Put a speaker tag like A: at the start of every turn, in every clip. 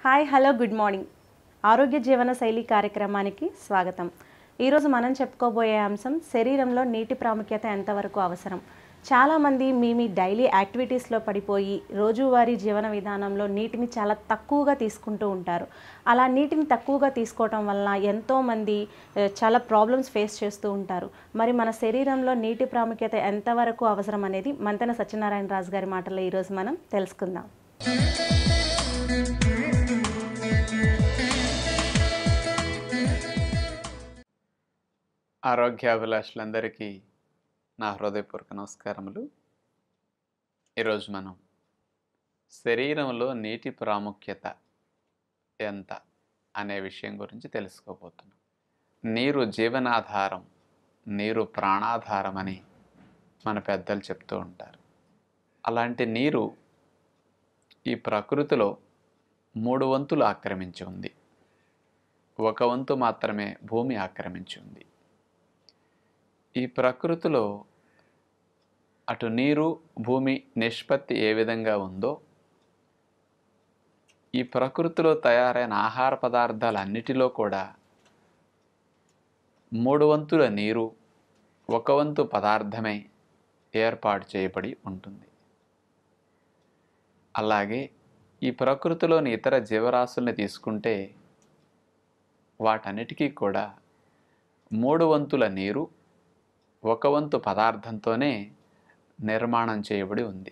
A: hi hello good morning ఆరోగ్య జీవన శైలి కార్యక్రమానికి స్వాగతం ఈరోజు మనం చెప్పుకోబోయే అంశం శరీరంలో నీటి ప్రాముఖ్యత ఎంతవరకు అవసరం చాలామంది మీ మీ డైలీ యాక్టివిటీస్లో పడిపోయి రోజువారీ జీవన విధానంలో నీటిని చాలా తక్కువగా తీసుకుంటూ ఉంటారు అలా నీటిని తక్కువగా తీసుకోవటం వలన ఎంతోమంది ఆ, చాలా ప్రాబ్లమ్స్ ఫేస్ చేస్తూ ఉంటారు మరి మన శరీరంలో నీటి ప్రాముఖ్యత ఎంతవరకు అవసరం అనేది మంతెన సత్యనారాయణ రాజు గారి మాటల్లో ఈరోజు మనం తెలుసుకుందాం
B: ఆరోగ్యాభిలాషులందరికీ నా హృదయపూర్వక నమస్కారములు ఈరోజు మనం శరీరంలో నీటి ప్రాముఖ్యత ఎంత అనే విషయం గురించి తెలుసుకోబోతున్నాం నీరు జీవనాధారం నీరు ప్రాణాధారం అని మన పెద్దలు చెప్తూ ఉంటారు అలాంటి నీరు ఈ ప్రకృతిలో మూడు వంతులు ఆక్రమించి ఉంది ఒక వంతు మాత్రమే భూమి ఆక్రమించి ఉంది ఈ ప్రకృతిలో అటు నీరు భూమి నిష్పత్తి ఏ విధంగా ఉందో ఈ ప్రకృతిలో తయారైన ఆహార పదార్థాలన్నిటిలో కూడా మూడు వంతుల నీరు ఒక వంతు పదార్థమే ఏర్పాటు చేయబడి ఉంటుంది అలాగే ఈ ప్రకృతిలోని ఇతర జీవరాశుల్ని తీసుకుంటే వాటన్నిటికీ కూడా మూడు వంతుల నీరు ఒక వంతు పదార్థంతోనే నిర్మాణం చేయబడి ఉంది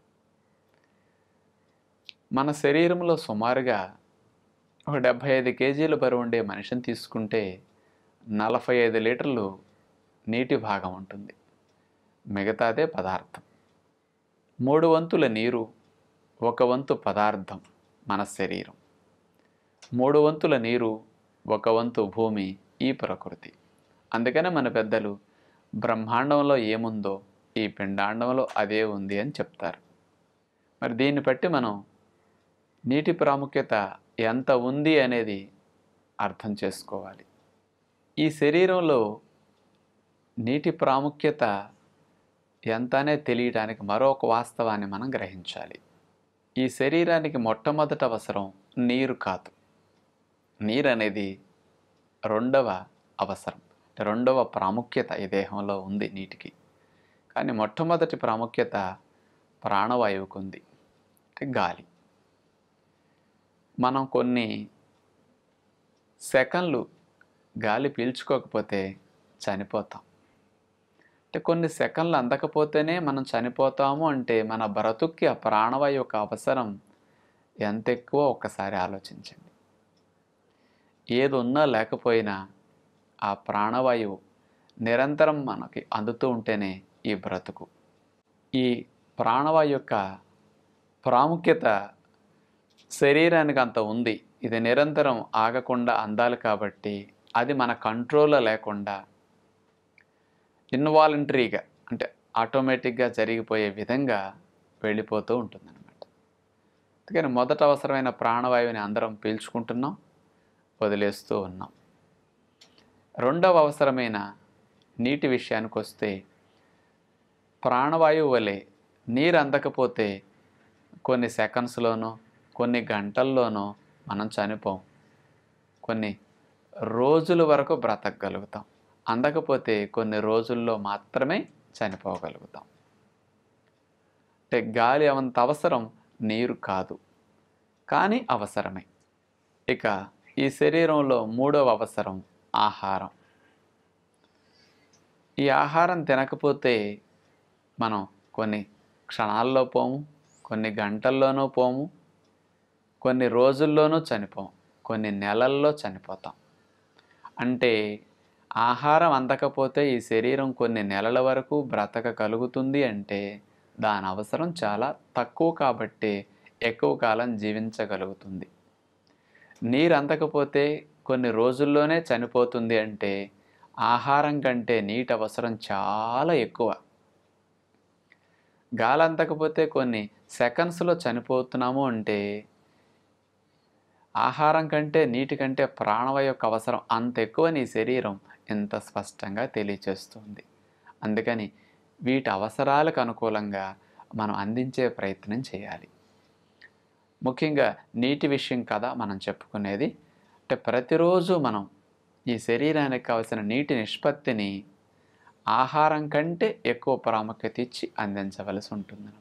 B: మన శరీరంలో సుమారుగా ఒక డెబ్భై ఐదు కేజీల బరువు ఉండే మనిషిని తీసుకుంటే నలభై ఐదు లీటర్లు నీటి భాగం ఉంటుంది మిగతాదే పదార్థం మూడు వంతుల నీరు ఒక వంతు పదార్థం మన శరీరం మూడు వంతుల నీరు ఒక వంతు భూమి ఈ ప్రకృతి అందుకనే మన పెద్దలు బ్రహ్మాండంలో ఏముందో ఈ పిండాండంలో అదే ఉంది అని చెప్తారు మరి దీన్ని బట్టి మనం నీటి ప్రాముఖ్యత ఎంత ఉంది అనేది అర్థం చేసుకోవాలి ఈ శరీరంలో నీటి ప్రాముఖ్యత ఎంతనే తెలియడానికి మరొక వాస్తవాన్ని మనం గ్రహించాలి ఈ శరీరానికి మొట్టమొదట అవసరం నీరు కాదు నీరు అనేది రెండవ అవసరం రెండవ ప్రాముఖ్యత ఈ దేహంలో ఉంది నీటికి కానీ మొట్టమొదటి ప్రాముఖ్యత ప్రాణవాయువుకు ఉంది అంటే గాలి మనం కొన్ని సెకండ్లు గాలి పీల్చుకోకపోతే చనిపోతాం అంటే కొన్ని సెకండ్లు అందకపోతేనే మనం చనిపోతాము అంటే మన బ్రతుక్కి ఆ ప్రాణవాయు యొక్క అవసరం ఎంత ఎక్కువ ఒక్కసారి ఆలోచించండి ఏది ఉన్నా లేకపోయినా ఆ ప్రాణవాయువు నిరంతరం మనకి అందుతూ ఉంటేనే ఈ బ్రతుకు ఈ ప్రాణవాయు యొక్క ప్రాముఖ్యత శరీరానికి అంత ఉంది ఇది నిరంతరం ఆగకుండా అందాలి కాబట్టి అది మన కంట్రోల్లో లేకుండా ఇన్వాలంటరీగా అంటే ఆటోమేటిక్గా జరిగిపోయే విధంగా వెళ్ళిపోతూ ఉంటుందన్నమాట అందుకని మొదట అవసరమైన ప్రాణవాయువుని అందరం పీల్చుకుంటున్నాం వదిలేస్తూ ఉన్నాం రెండవ అవసరమైన నీటి విషయానికి వస్తే ప్రాణవాయువు వలె నీరు అందకపోతే కొన్ని సెకండ్స్లోనో కొన్ని గంటల్లోనో మనం చనిపోం కొన్ని రోజుల వరకు బ్రతకగలుగుతాం అందకపోతే కొన్ని రోజుల్లో మాత్రమే చనిపోగలుగుతాం అంటే గాలి అంత అవసరం నీరు కాదు కానీ అవసరమే ఇక ఈ శరీరంలో మూడవ అవసరం ఆహారం ఈ ఆహారం తినకపోతే మనం కొన్ని క్షణాల్లో పోము కొన్ని గంటల్లోనూ పోము కొన్ని రోజుల్లోనూ చనిపోము కొన్ని నెలల్లో చనిపోతాం అంటే ఆహారం అందకపోతే ఈ శరీరం కొన్ని నెలల వరకు బ్రతకగలుగుతుంది అంటే దాని అవసరం చాలా తక్కువ కాబట్టి ఎక్కువ కాలం జీవించగలుగుతుంది నీరు అందకపోతే కొన్ని రోజుల్లోనే చనిపోతుంది అంటే ఆహారం కంటే నీటి అవసరం చాలా ఎక్కువ గాలి అందకపోతే కొన్ని సెకండ్స్లో చనిపోతున్నాము అంటే ఆహారం కంటే నీటి కంటే ప్రాణవాయు యొక్క అవసరం అంత ఎక్కువ నీ శరీరం ఎంత స్పష్టంగా తెలియచేస్తుంది అందుకని వీటి అవసరాలకు అనుకూలంగా మనం అందించే ప్రయత్నం చేయాలి ముఖ్యంగా నీటి విషయం కదా మనం చెప్పుకునేది అంటే ప్రతిరోజు మనం ఈ శరీరానికి కావలసిన నీటి నిష్పత్తిని ఆహారం కంటే ఎక్కువ ప్రాముఖ్యత ఇచ్చి అందించవలసి ఉంటుందన్నమాట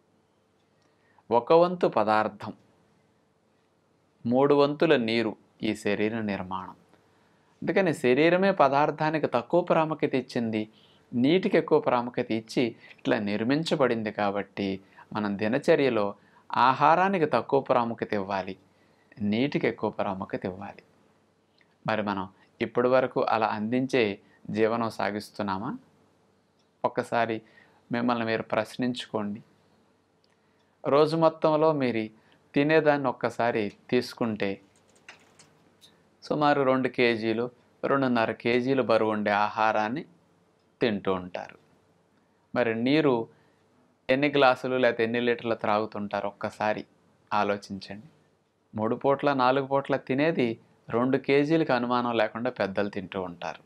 B: ఒక వంతు పదార్థం మూడు వంతుల నీరు ఈ శరీర నిర్మాణం అందుకని శరీరమే పదార్థానికి తక్కువ ప్రాముఖ్యత ఇచ్చింది నీటికి ఎక్కువ ప్రాముఖ్యత ఇచ్చి ఇట్లా నిర్మించబడింది కాబట్టి మనం దినచర్యలో ఆహారానికి తక్కువ ప్రాముఖ్యత ఇవ్వాలి నీటికి ఎక్కువ ప్రాముఖ్యత ఇవ్వాలి మరి మనం ఇప్పటి వరకు అలా అందించే జీవనం సాగిస్తున్నామా ఒక్కసారి మిమ్మల్ని మీరు ప్రశ్నించుకోండి రోజు మొత్తంలో మీరు తినేదాన్ని ఒక్కసారి తీసుకుంటే సుమారు రెండు కేజీలు రెండున్నర కేజీలు బరువు ఉండే ఆహారాన్ని తింటూ ఉంటారు మరి నీరు ఎన్ని గ్లాసులు లేకపోతే ఎన్ని లీటర్లు త్రాగుతుంటారు ఒక్కసారి ఆలోచించండి మూడు పూట్ల నాలుగు పూట్ల తినేది రెండు కేజీలకు అనుమానం లేకుండా పెద్దలు తింటూ ఉంటారు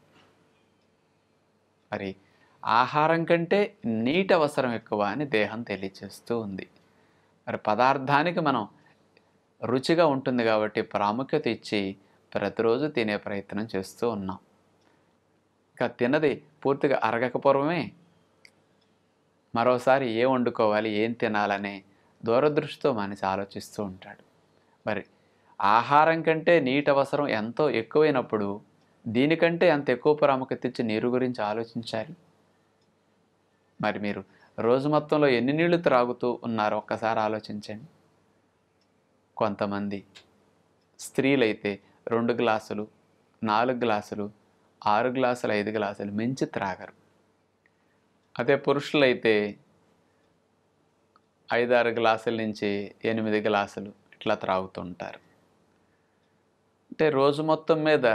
B: మరి ఆహారం కంటే నీటి అవసరం ఎక్కువ అని దేహం తెలియచేస్తూ ఉంది మరి పదార్థానికి మనం రుచిగా ఉంటుంది కాబట్టి ప్రాముఖ్యత ఇచ్చి ప్రతిరోజు తినే ప్రయత్నం చేస్తూ ఉన్నాం ఇంకా తినది పూర్తిగా అరగకపోవడమే మరోసారి ఏం వండుకోవాలి ఏం తినాలనే దూరదృష్టితో మనిషి ఆలోచిస్తూ ఉంటాడు మరి ఆహారం కంటే నీటి అవసరం ఎంతో ఎక్కువైనప్పుడు దీనికంటే అంత ఎక్కువ ప్రాముఖ్యత ఇచ్చి నీరు గురించి ఆలోచించాలి మరి మీరు రోజు మొత్తంలో ఎన్ని నీళ్లు త్రాగుతూ ఉన్నారో ఒక్కసారి ఆలోచించండి కొంతమంది స్త్రీలైతే రెండు గ్లాసులు నాలుగు గ్లాసులు ఆరు గ్లాసులు ఐదు గ్లాసులు మించి త్రాగరు అదే పురుషులైతే ఐదారు గ్లాసుల నుంచి ఎనిమిది గ్లాసులు ఇట్లా త్రాగుతుంటారు అంటే రోజు మొత్తం మీద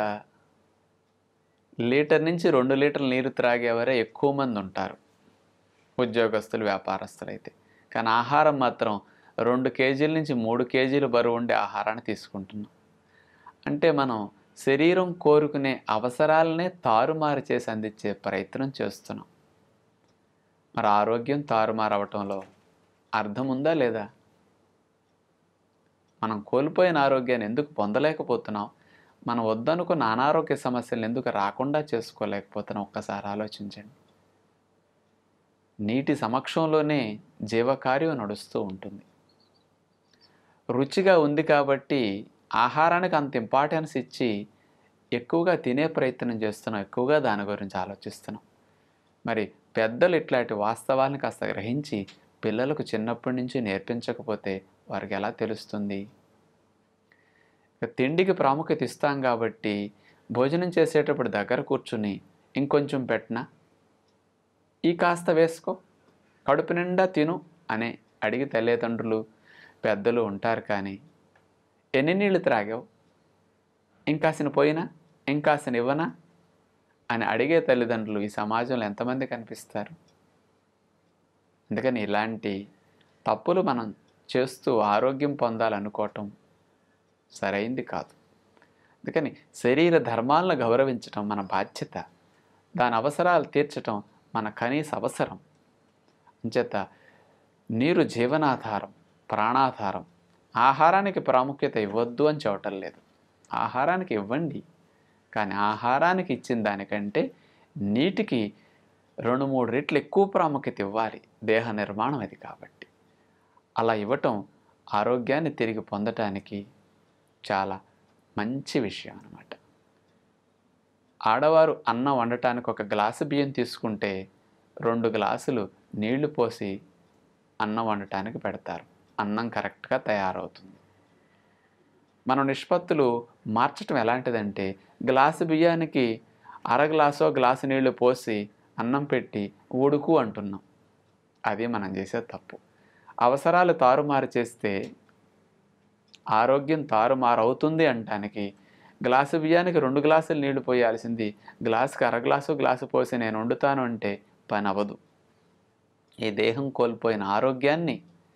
B: లీటర్ నుంచి రెండు లీటర్ల నీరు త్రాగేవారే ఎక్కువ మంది ఉంటారు ఉద్యోగస్తులు వ్యాపారస్తులు అయితే కానీ ఆహారం మాత్రం రెండు కేజీల నుంచి మూడు కేజీలు బరువు ఉండే ఆహారాన్ని తీసుకుంటున్నాం అంటే మనం శరీరం కోరుకునే అవసరాలనే తారుమారు చేసి అందించే ప్రయత్నం చేస్తున్నాం మరి ఆరోగ్యం తారుమారు అవటంలో అర్థం ఉందా లేదా మనం కోల్పోయిన ఆరోగ్యాన్ని ఎందుకు పొందలేకపోతున్నాం మనం వద్దనుకున్న అనారోగ్య సమస్యలు ఎందుకు రాకుండా చేసుకోలేకపోతున్నాం ఒక్కసారి ఆలోచించండి నీటి సమక్షంలోనే జీవకార్యం నడుస్తూ ఉంటుంది రుచిగా ఉంది కాబట్టి ఆహారానికి అంత ఇంపార్టెన్స్ ఇచ్చి ఎక్కువగా తినే ప్రయత్నం చేస్తున్నాం ఎక్కువగా దాని గురించి ఆలోచిస్తున్నాం మరి పెద్దలు ఇట్లాంటి వాస్తవాలను కాస్త గ్రహించి పిల్లలకు చిన్నప్పటి నుంచి నేర్పించకపోతే వారికి ఎలా తెలుస్తుంది ఇక తిండికి ప్రాముఖ్యత ఇస్తాం కాబట్టి భోజనం చేసేటప్పుడు దగ్గర కూర్చుని ఇంకొంచెం పెట్టినా ఈ కాస్త వేసుకో కడుపు నిండా తిను అని అడిగి తల్లిదండ్రులు పెద్దలు ఉంటారు కానీ ఎన్ని నీళ్ళు త్రాగావు ఇంకాసిన పోయినా ఇంకాసిన ఇవ్వనా అని అడిగే తల్లిదండ్రులు ఈ సమాజంలో ఎంతమంది కనిపిస్తారు అందుకని ఇలాంటి తప్పులు మనం చేస్తూ ఆరోగ్యం పొందాలనుకోవటం సరైంది కాదు అందుకని శరీర ధర్మాలను గౌరవించటం మన బాధ్యత దాని అవసరాలు తీర్చటం మన కనీస అవసరం అంచేత నీరు జీవనాధారం ప్రాణాధారం ఆహారానికి ప్రాముఖ్యత ఇవ్వద్దు అని చెప్పటం లేదు ఆహారానికి ఇవ్వండి కానీ ఆహారానికి ఇచ్చిన దానికంటే నీటికి రెండు మూడు రెట్లు ఎక్కువ ప్రాముఖ్యత ఇవ్వాలి దేహ నిర్మాణం అది కాబట్టి అలా ఇవ్వటం ఆరోగ్యాన్ని తిరిగి పొందటానికి చాలా మంచి విషయం అన్నమాట ఆడవారు అన్నం వండటానికి ఒక గ్లాసు బియ్యం తీసుకుంటే రెండు గ్లాసులు నీళ్లు పోసి అన్నం వండటానికి పెడతారు అన్నం కరెక్ట్గా తయారవుతుంది మనం నిష్పత్తులు మార్చటం ఎలాంటిదంటే గ్లాసు బియ్యానికి అర గ్లాసో గ్లాసు నీళ్లు పోసి అన్నం పెట్టి ఉడుకు అంటున్నాం అది మనం చేసే తప్పు అవసరాలు తారుమారు చేస్తే ఆరోగ్యం తారుమారు అవుతుంది అంటానికి గ్లాసు బియ్యానికి రెండు గ్లాసులు నీళ్లు పోయాల్సింది గ్లాసుకి అర గ్లాసు గ్లాసు పోసి నేను వండుతాను అంటే పని అవ్వదు ఈ దేహం కోల్పోయిన ఆరోగ్యాన్ని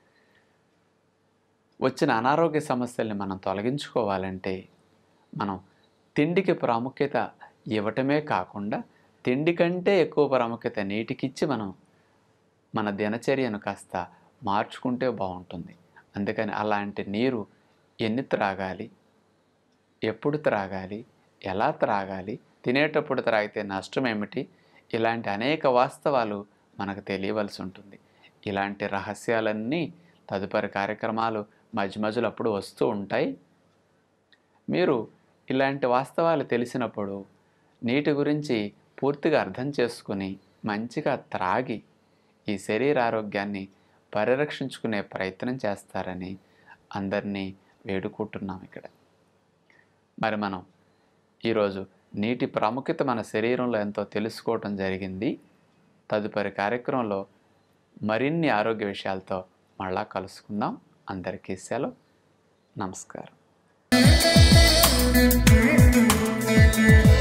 B: వచ్చిన అనారోగ్య సమస్యల్ని మనం తొలగించుకోవాలంటే మనం తిండికి ప్రాముఖ్యత ఇవ్వటమే కాకుండా తిండి కంటే ఎక్కువ ప్రాముఖ్యత నీటికిచ్చి మనం మన దినచర్యను కాస్త మార్చుకుంటే బాగుంటుంది అందుకని అలాంటి నీరు ఎన్ని త్రాగాలి ఎప్పుడు త్రాగాలి ఎలా త్రాగాలి తినేటప్పుడు త్రాగితే నష్టం ఏమిటి ఇలాంటి అనేక వాస్తవాలు మనకు తెలియవలసి ఉంటుంది ఇలాంటి రహస్యాలన్నీ తదుపరి కార్యక్రమాలు మధ్య మధ్యలో అప్పుడు వస్తూ ఉంటాయి మీరు ఇలాంటి వాస్తవాలు తెలిసినప్పుడు నీటి గురించి పూర్తిగా అర్థం చేసుకుని మంచిగా త్రాగి ఈ శరీర ఆరోగ్యాన్ని పరిరక్షించుకునే ప్రయత్నం చేస్తారని అందరినీ వేడుకుంటున్నాం ఇక్కడ మరి మనం ఈరోజు నీటి ప్రాముఖ్యత మన శరీరంలో ఎంతో తెలుసుకోవటం జరిగింది తదుపరి కార్యక్రమంలో మరిన్ని ఆరోగ్య విషయాలతో మళ్ళా కలుసుకుందాం అందరికీ సెలవు నమస్కారం